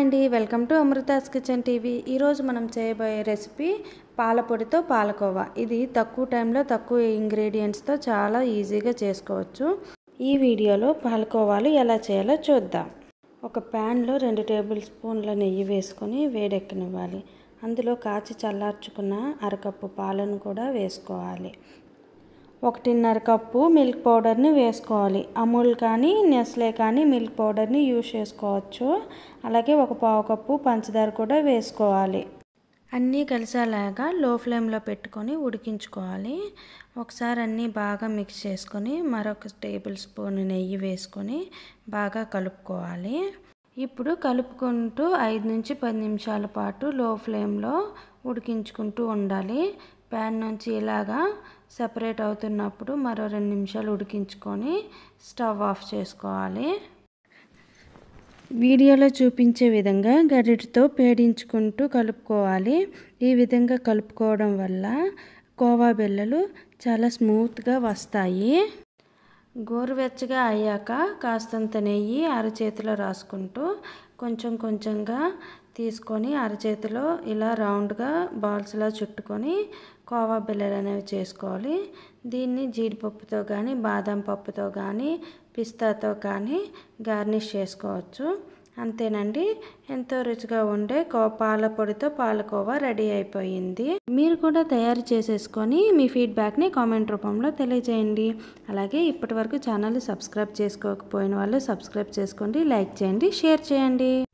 అండి welcome to Amrutha's kitchen TV ఈరోజు మనం చేయబోయే రెసిపీ పాలపొడితో పాలకోవా ఇది తక్కువ టైంలో తక్కువ ఇంగ్రీడియంట్స్తో చాలా ఈజీగా చేసుకోవచ్చు ఈ వీడియోలో పాలకోవాలు ఎలా చేయాలో చూద్దాం ఒక ప్యాన్లో రెండు టేబుల్ స్పూన్ల నెయ్యి వేసుకొని వేడెక్కనివ్వాలి అందులో కాచి చల్లార్చుకున్న అరకప్పు పాలను కూడా వేసుకోవాలి ఒకటిన్నర కప్పు మిల్క్ పౌడర్ని వేసుకోవాలి అమూల్ కానీ నెస్లే కానీ మిల్క్ పౌడర్ని యూజ్ చేసుకోవచ్చు అలాగే ఒక పావు కప్పు పంచదార కూడా వేసుకోవాలి అన్నీ కలిసేలాగా లో ఫ్లేమ్లో పెట్టుకొని ఉడికించుకోవాలి ఒకసారి అన్నీ బాగా మిక్స్ చేసుకొని మరొక టేబుల్ స్పూన్ నెయ్యి వేసుకొని బాగా కలుపుకోవాలి ఇప్పుడు కలుపుకుంటూ ఐదు నుంచి పది నిమిషాల పాటు లో ఫ్లేమ్లో ఉడికించుకుంటూ ఉండాలి ప్యాన్ నుంచి ఇలాగా సెపరేట్ అవుతున్నప్పుడు మరో రెండు నిమిషాలు ఉడికించుకొని స్టవ్ ఆఫ్ చేసుకోవాలి వీడియోలో చూపించే విధంగా గరిటతో పేడించుకుంటూ కలుపుకోవాలి ఈ విధంగా కలుపుకోవడం వల్ల కోవా బిళ్ళలు చాలా స్మూత్గా వస్తాయి గోరువెచ్చగా అయ్యాక కాస్తంత నెయ్యి అరచేతిలో రాసుకుంటూ కొంచెం కొంచెంగా తీసుకొని అరచేతిలో ఇలా రౌండ్గా బాల్స్లా చుట్టుకొని కోవా బిళ్ళలు అనేవి చేసుకోవాలి దీన్ని జీడిపప్పుతో కానీ బాదం పప్పుతో కానీ పిస్తాతో కానీ గార్నిష్ చేసుకోవచ్చు అంతేనండి ఎంతో రుచిగా ఉండే కో పాల పొడితో పాలకోవా రెడీ అయిపోయింది మీరు కూడా తయారు చేసేసుకొని మీ ఫీడ్బ్యాక్ని కామెంట్ రూపంలో తెలియజేయండి అలాగే ఇప్పటి వరకు ఛానల్ సబ్స్క్రైబ్ చేసుకోకపోయిన వాళ్ళు సబ్స్క్రైబ్ చేసుకోండి లైక్ చేయండి షేర్ చేయండి